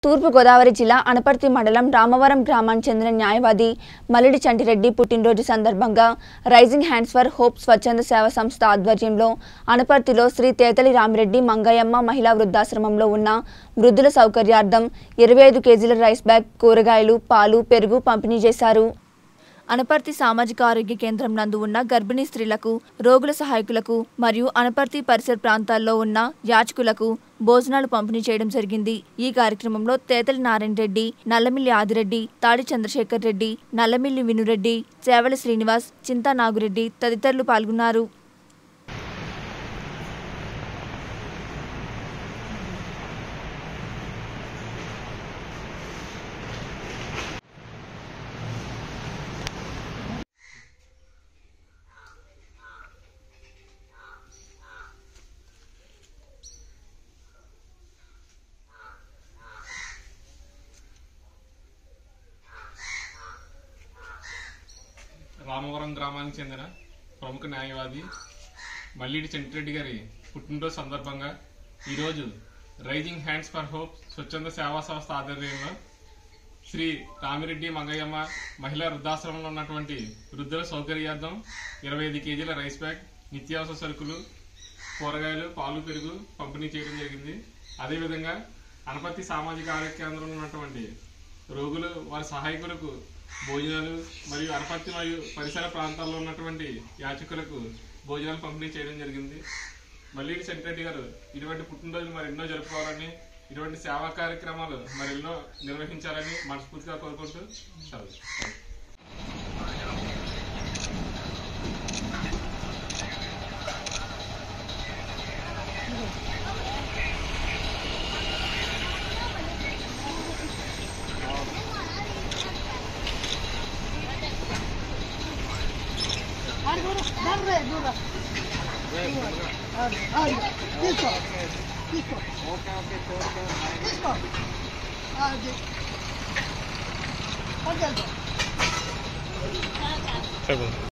తూర్పుగోదావరి జిల్లా అనపర్తి మండలం రామవరం గ్రామానికి చెందిన న్యాయవాది మల్లిడి చంటిరెడ్డి పుట్టినరోజు సందర్భంగా రైజింగ్ హ్యాండ్స్ ఫర్ హోప్ స్వచ్ఛంద సేవా సంస్థ ఆధ్వర్యంలో అనపర్తిలో శ్రీ తేతలి రామిరెడ్డి మంగయ్యమ్మ మహిళా వృద్ధాశ్రమంలో ఉన్న వృద్ధుల సౌకర్యార్థం ఇరవై ఐదు కేజీల రైస్ బ్యాగ్ కూరగాయలు పాలు పెరుగు పంపిణీ చేశారు అనపర్తి సామాజిక ఆరోగ్య కేంద్రం నందు ఉన్న గర్భిణీ స్త్రీలకు రోగుల సహాయకులకు మరియు అనపర్తి పరిసర ప్రాంతాల్లో ఉన్న యాచకులకు భోజనాలు పంపిణీ చేయడం జరిగింది ఈ కార్యక్రమంలో తేతలి నారాయణ రెడ్డి నల్లమిల్లి ఆదిరెడ్డి తాడి చంద్రశేఖర్ రెడ్డి నల్లమిల్లి వినురెడ్డి చేవల శ్రీనివాస్ చింతా నాగురెడ్డి తదితరులు పాల్గొన్నారు రామవరం గ్రామానికి చెందిన ప్రముఖ న్యాయవాది మల్లిడి చెంటిరెడ్డి గారి పుట్టినరోజు సందర్భంగా ఈరోజు రైజింగ్ హ్యాండ్స్ ఫర్ హోప్ స్వచ్ఛంద సేవా సంస్థ ఆధ్వర్యంలో శ్రీ రామిరెడ్డి మంగయ్యమ్మ మహిళా వృద్ధాశ్రమంలో ఉన్నటువంటి వృద్ధుల సౌకర్యార్థం ఇరవై ఐదు కేజీల రైస్ బ్యాగ్ నిత్యావసర సరుకులు కూరగాయలు పాలు పెరుగు పంపిణీ చేయడం జరిగింది అదేవిధంగా అనపర్తి సామాజిక ఆరోగ్య కేంద్రంలో ఉన్నటువంటి రోగులు వారి సహాయకులకు భోజనాలు మరియు అనపర్తి మరియు పరిసర ప్రాంతాల్లో ఉన్నటువంటి యాచకులకు భోజనాలు పంపిణీ చేయడం జరిగింది మల్లిడి సెంటిరెడ్డి గారు ఇటువంటి పుట్టినరోజులు మరి ఎన్నో జరుపుకోవాలని ఇటువంటి సేవా కార్యక్రమాలు మరి ఎన్నో నిర్వహించాలని మనస్ఫూర్తిగా కోరుకుంటూ సెలవు తీసుకో తీసుకో తీసుకో అది పట్టుకెళ్తా